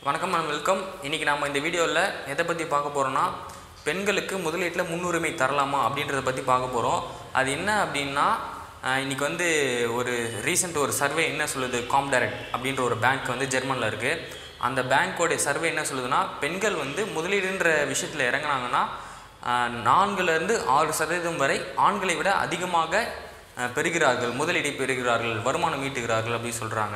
வணக்கம் and welcome இன்றைக்கி நம்ம இந்த வீடியோவில் எதை பற்றி பார்க்க போகிறோன்னா பெண்களுக்கு முதலீட்டில் முன்னுரிமை தரலாமா அப்படின்றத பற்றி பார்க்க போகிறோம் அது என்ன அப்படின்னா ஆஹ், இன்னைக்கு வந்து ஒரு ரீசெண்ட் ஒரு சர்வே என்ன சொல்லுது காம்டைரக்ட் அப்படின்ற ஒரு பேங்க் வந்து ஜெர்மனில் இருக்குது அந்த பேங்க்கோடைய சர்வே என்ன சொல்லுதுன்னா பெண்கள் வந்து முதலீடுன்ற விஷயத்தில் இறங்குனாங்கன்னா ஆஹ், நான்குலேருந்து ஆறு சதவீதம் வரை ஆண்களை விட அதிகமாக ஆஹ், பெறுகிறார்கள் முதலீடை பெறுகிறார்கள் வருமானம் ஈட்டுகிறார்கள் அப்படின்னு சொல்கிறாங்க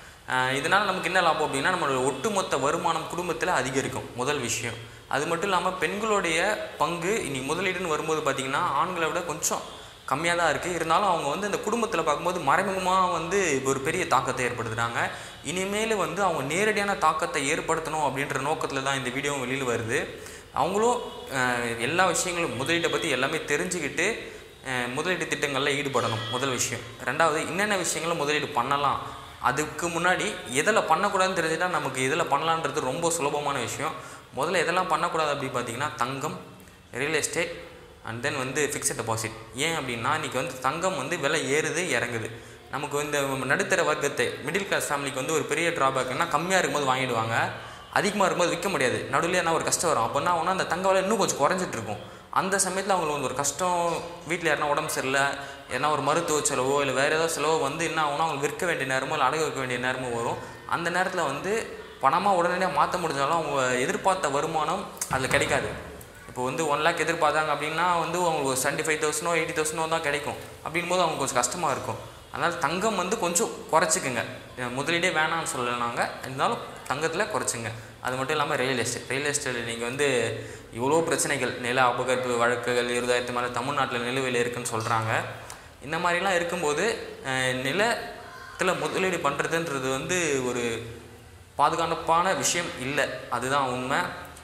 இதனால் நமக்கு என்ன லாபம் அப்படின்னா நம்மளோட ஒட்டுமொத்த வருமானம் குடும்பத்தில் அதிகரிக்கும் முதல் விஷயம் அது மட்டும் இல்லாமல் பெண்களுடைய பங்கு இன்னைக்கு முதலீடுன்னு வரும்போது பார்த்திங்கன்னா ஆண்களை விட கொஞ்சம் கம்மியாக தான் இருக்குது இருந்தாலும் அவங்க வந்து இந்த குடும்பத்தில் பார்க்கும்போது மறைமுகமாக வந்து ஒரு பெரிய தாக்கத்தை ஏற்படுத்துகிறாங்க இனிமேல் வந்து அவங்க நேரடியான தாக்கத்தை ஏற்படுத்தணும் அப்படின்ற நோக்கத்தில் தான் இந்த வீடியோ வெளியில் வருது அவங்களும் அஹ், எல்லா விஷயங்களும் முதலீட்டை பற்றி எல்லாமே தெரிஞ்சுக்கிட்டு அஹ், முதலீட்டு திட்டங்களில் ஈடுபடணும் முதல் விஷயம் ரெண்டாவது என்னென்ன விஷயங்களை முதலீடு பண்ணலாம் அதுக்கு முன்னாடி எதில் பண்ணக்கூடாதுன்னு தெரிஞ்சுட்டா நமக்கு எதில் பண்ணலான்றது ரொம்ப சுலபமான விஷயம் முதல்ல எதெல்லாம் பண்ணக்கூடாது அப்படின்னு பார்த்தீங்கன்னா தங்கம் ரியல் எஸ்டேட் அண்ட் தென் வந்து ஃபிக்ஸட் டெபாசிட் ஏன் அப்படின்னா இன்றைக்கி வந்து தங்கம் வந்து விலை ஏறுது இறங்குது நமக்கு இந்த நடுத்தர வர்க்கத்தை மிடில் கிளாஸ் ஃபேமிலிக்கு வந்து ஒரு பெரிய ட்ராபேக்னா கம்மியாக இருக்கும்போது வாங்கிடுவாங்க அதிகமாக இருக்கும்போது விற்க முடியாது நடுவில் என்ன ஒரு கஷ்டம் வரும் அப்போ என்ன ஆகும்னா அந்த தங்க விலை இன்னும் கொஞ்சம் குறைஞ்சிட்டு இருக்கும் அந்த சமயத்தில் அவங்களுக்கு வந்து ஒரு கஷ்டம் வீட்டில் யாருனா உடம்பு சரியில்லை ஏன்னா ஒரு மருத்துவ செலவோ இல்லை வேறு ஏதாவது செலவோ வந்து என்ன ஆகும்னா அவங்களுக்கு விற்க வேண்டிய நேரமோ இல்லை அடகு வைக்க வேண்டிய நேரமோ வரும் அந்த நேரத்தில் வந்து பணமாக உடனடியாக மாற்ற முடிஞ்சாலும் அவங்க எதிர்பார்த்த வருமானம் அதில் கிடைக்காது இப்போ வந்து ஒன் லேக் எதிர்பார்த்தாங்க அப்படின்னா வந்து அவங்களுக்கு செவன்ட்டி ஃபைவ் தௌசண்டோ எயிட்டி தௌசண்டோ தான் கிடைக்கும் அப்படின் போது அவங்களுக்கு கொஞ்சம் கஷ்டமாக இருக்கும் அதனால் தங்கம் வந்து கொஞ்சம் குறைச்சிக்குங்க அஹ் முதலீடே வேணாம்னு சொல்லலைனாங்க இருந்தாலும் தங்கத்தில் குறைச்சிங்க அது மட்டும் இல்லாமல் ரியல் எஸ்டேட் ரியல் எஸ்டேட்டில் நீங்கள் வந்து இவ்வளோ பிரச்சனைகள் நில அபகரிப்பு வழக்குகள் இருபதாயிரத்து மேலே தமிழ்நாட்டில் நிலுவையில் இருக்குன்னு சொல்கிறாங்க இந்த மாதிரிலாம் இருக்கும்போது அஹ் நிலத்தில் முதலீடு பண்ணுறதுன்றது வந்து ஒரு பாதுகாப்பான விஷயம் இல்லை அதுதான் உண்மை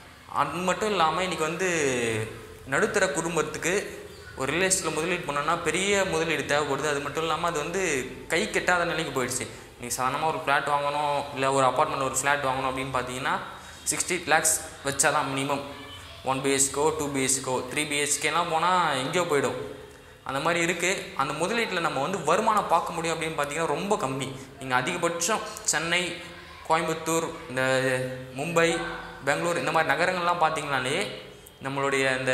அது மட்டும் இல்லாமல் இன்றைக்கி வந்து நடுத்தர குடும்பத்துக்கு ஒரு ரியல் எஸ்டேட்டில் முதலீடு பண்ணோன்னா பெரிய முதலீடு தேவைப்படுது அது மட்டும் இல்லாமல் அது வந்து கை கெட்டாத நிலைக்கு போயிடுச்சு நீங்கள் சாதாரணமாக ஒரு ஃப்ளாட் வாங்கணும் இல்லை ஒரு அப்பார்ட்மெண்ட் ஒரு ஃப்ளாட் வாங்கணும் அப்படின்னு பார்த்தீங்கன்னா சிக்ஸ்டி லேக்ஸ் வச்சா தான் மினிமம் ஒன் பிஹெச்கோ டூ பிஹெச்கோ த்ரீ பிஹெச்கேலாம் போனால் எங்கேயோ போயிடும் அந்த மாதிரி இருக்குது அந்த முதலீட்டில் நம்ம வந்து வருமானம் பார்க்க முடியும் அப்படின்னு பார்த்தீங்கன்னா ரொம்ப கம்மி நீங்கள் அதிகபட்சம் சென்னை கோயம்புத்தூர் இந்த மும்பை பெங்களூர் இந்த மாதிரி நகரங்கள்லாம் பார்த்தீங்கனாலே நம்மளுடைய இந்த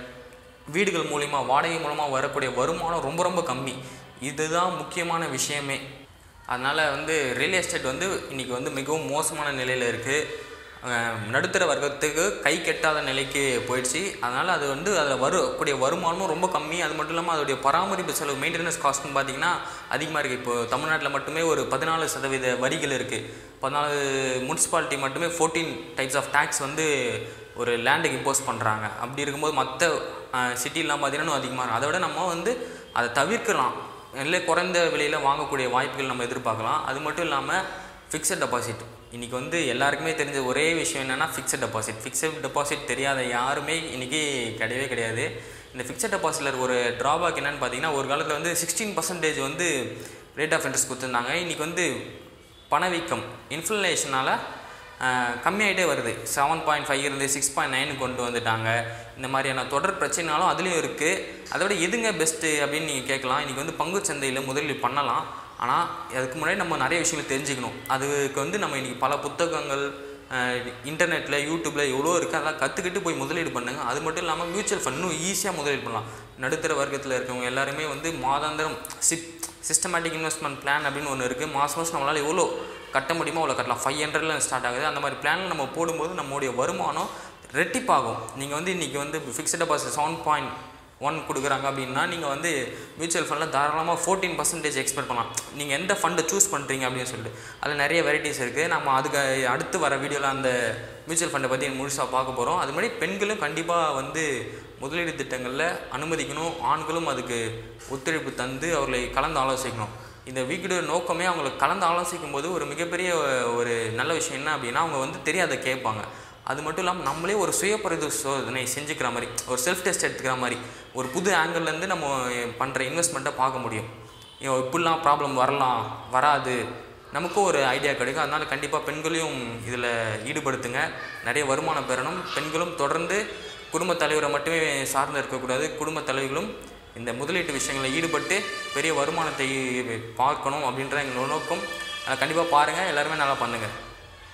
வீடுகள் மூலிமா வாடகை மூலமாக வரக்கூடிய வருமானம் ரொம்ப ரொம்ப கம்மி இதுதான் முக்கியமான விஷயமே அதனால் வந்து ரியல் எஸ்டேட் வந்து இன்றைக்கி வந்து மிகவும் மோசமான நிலையில் இருக்குது நடுத்தர வர்க்கத்துக்கு கை கெட்டாத நிலைக்கு போயிடுச்சு அதனால் அது வந்து அதில் வரக்கூடிய வருமானமும் ரொம்ப கம்மி அது மட்டும் இல்லாமல் அதோடைய பராமரிப்பு செலவு மெயின்டெனன்ஸ் காஸ்ட்னு பார்த்தீங்கன்னா அதிகமாக இருக்குது இப்போ தமிழ்நாட்டில் மட்டுமே ஒரு பதினாலு சதவீத வரிகள் இருக்குது பதினாலு முனிசிபாலிட்டி மட்டுமே ஃபோர்டீன் டைப்ஸ் ஆஃப் டேக்ஸ் வந்து ஒரு லேண்டுக்கு இம்போஸ் பண்ணுறாங்க அப்படி இருக்கும்போது மற்ற சிட்டிலாம் பார்த்தீங்கன்னா இன்னும் அதிகமாக இருக்கும் அதை விட நம்ம வந்து அதை தவிர்க்கலாம் இல்லை குறைந்த விலையில் வாங்கக்கூடிய வாய்ப்புகள் நம்ம எதிர்பார்க்கலாம் அது மட்டும் இல்லாமல் ஃபிக்ஸட் டெபாசிட் இன்றைக்கி வந்து எல்லாருக்குமே தெரிஞ்ச ஒரே விஷயம் என்னென்னா ஃபிக்ஸட் டெபாசிட் ஃபிக்ஸட் டெபாசிட் தெரியாத யாருமே இன்றைக்கி கிடையவே கிடையாது இந்த ஃபிக்ஸட் டெபாசிட்டில் ஒரு ட்ராபேக் என்னென்னு பார்த்தீங்கன்னா ஒரு காலத்தில் வந்து சிக்ஸ்டீன் பர்சன்டேஜ் வந்து ரேட் ஆஃப் இன்ட்ரெஸ்ட் கொடுத்துருந்தாங்க இன்றைக்கி வந்து பணவீக்கம் இன்ஃப்ளேஷனால் கம்மியாகிட்டே வருது செவன் பாயிண்ட் ஃபைவ் இருந்து சிக்ஸ் பாயிண்ட் நைனு கொண்டு வந்துட்டாங்க இந்த மாதிரியான தொடர் பிரச்சனைனாலும் அதுலேயும் இருக்குது அதை விட எதுங்க பெஸ்ட்டு அப்படின்னு நீங்கள் கேட்கலாம் இன்றைக்கி வந்து பங்குச் சந்தையில் முதலீடு பண்ணலாம் ஆனால் அதுக்கு முன்னாடி நம்ம நிறைய விஷயங்கள் தெரிஞ்சுக்கணும் அதுக்கு வந்து நம்ம இன்றைக்கி பல புத்தகங்கள் இன்டர்நெட்டில் யூடியூப்பில் எவ்வளோ இருக்குது அதெல்லாம் கற்றுக்கிட்டு போய் முதலீடு பண்ணுங்க அது மட்டும் இல்லாமல் மியூச்சுவல் ஃபண்ட் இன்னும் ஈஸியாக முதலீடு பண்ணலாம் நடுத்தர வர்க்கத்தில் இருக்கவங்க எல்லாருமே வந்து மாதாந்திரம் சிப் சிஸ்டமேட்டிக் இன்வெஸ்ட்மெண்ட் பிளான் அப்படின்னு ஒன்று இருக்குது மாதம் மாதம் நம்மளால் எவ்வளோ கட்ட முடியுமோ அவ்வளோ கட்டலாம் ஃபைவ் ஹண்ட்ரட்ல ஸ்டார்ட் ஆகுது அந்த மாதிரி பிளான் நம்ம போடும்போது நம்மளுடைய வருமானம் ரெட்டிப்பாகும் நீங்கள் வந்து இன்றைக்கி வந்து fixed deposit seven point one கொடுக்குறாங்க அப்படின்னா நீங்கள் வந்து மியூச்சுவல் ஃபண்டில் தாராளமாக ஃபோர்டீன் பர்சன்டேஜ் எக்ஸ்பெக்ட் பண்ணலாம் நீங்கள் எந்த ஃபண்டை சூஸ் பண்ணுறீங்க அப்படின்னு சொல்லிட்டு அதில் நிறைய வெரைட்டிஸ் இருக்குது நம்ம அதுக்கு அடுத்து வர வீடியோவில் அந்த மியூச்சுவல் ஃபண்டை பற்றி முழுசாக பார்க்க போகிறோம் அது மாதிரி பெண்களும் கண்டிப்பாக வந்து முதலீடு திட்டங்களில் அனுமதிக்கணும் ஆண்களும் அதுக்கு ஒத்துழைப்பு தந்து அவர்களை கலந்து ஆலோசிக்கணும் இந்த வீடியோ நோக்கமே அவங்களுக்கு கலந்து ஆலோசிக்கும் போது ஒரு மிகப்பெரிய ஒரு நல்ல விஷயம் என்ன அப்படின்னா அவங்க வந்து தெரியாத கேட்பாங்க அது மட்டும் இல்லாமல் நம்மளே ஒரு சுய பரிசோதனை செஞ்சுக்கிற மாதிரி ஒரு செல்ஃப் டெஸ்ட் எடுத்துக்கிற மாதிரி ஒரு புது ஆங்கிள்லேருந்து நம்ம பண்ணுற இன்வெஸ்ட்மெண்ட்டை பார்க்க முடியும் ஐயோ, இப்படிலாம் ப்ராப்ளம் வரலாம் வராது நமக்கும் ஒரு ஐடியா கிடைக்கும் அதனால் கண்டிப்பாக பெண்களையும் இதில் ஈடுபடுத்துங்க நிறைய வருமானம் பெறணும் பெண்களும் தொடர்ந்து குடும்பத் தலைவரை மட்டுமே சார்ந்து இருக்கக்கூடாது குடும்பத் தலைவர்களும் இந்த முதலீட்டு விஷயங்களில் ஈடுபட்டு பெரிய வருமானத்தை பார்க்கணும் அப்படின்ற எங்களோட நோக்கம் அதை கண்டிப்பாக பாருங்கள் எல்லாருமே நல்லா பண்ணுங்கள்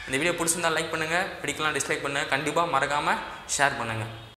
இந்த வீடியோ பிடிச்சிருந்தா லைக் பண்ணுங்கள் பிடிக்கலாம் டிஸ்லைக் பண்ணுங்கள் கண்டிப்பாக மறக்காமல் ஷேர் பண்ணுங்கள்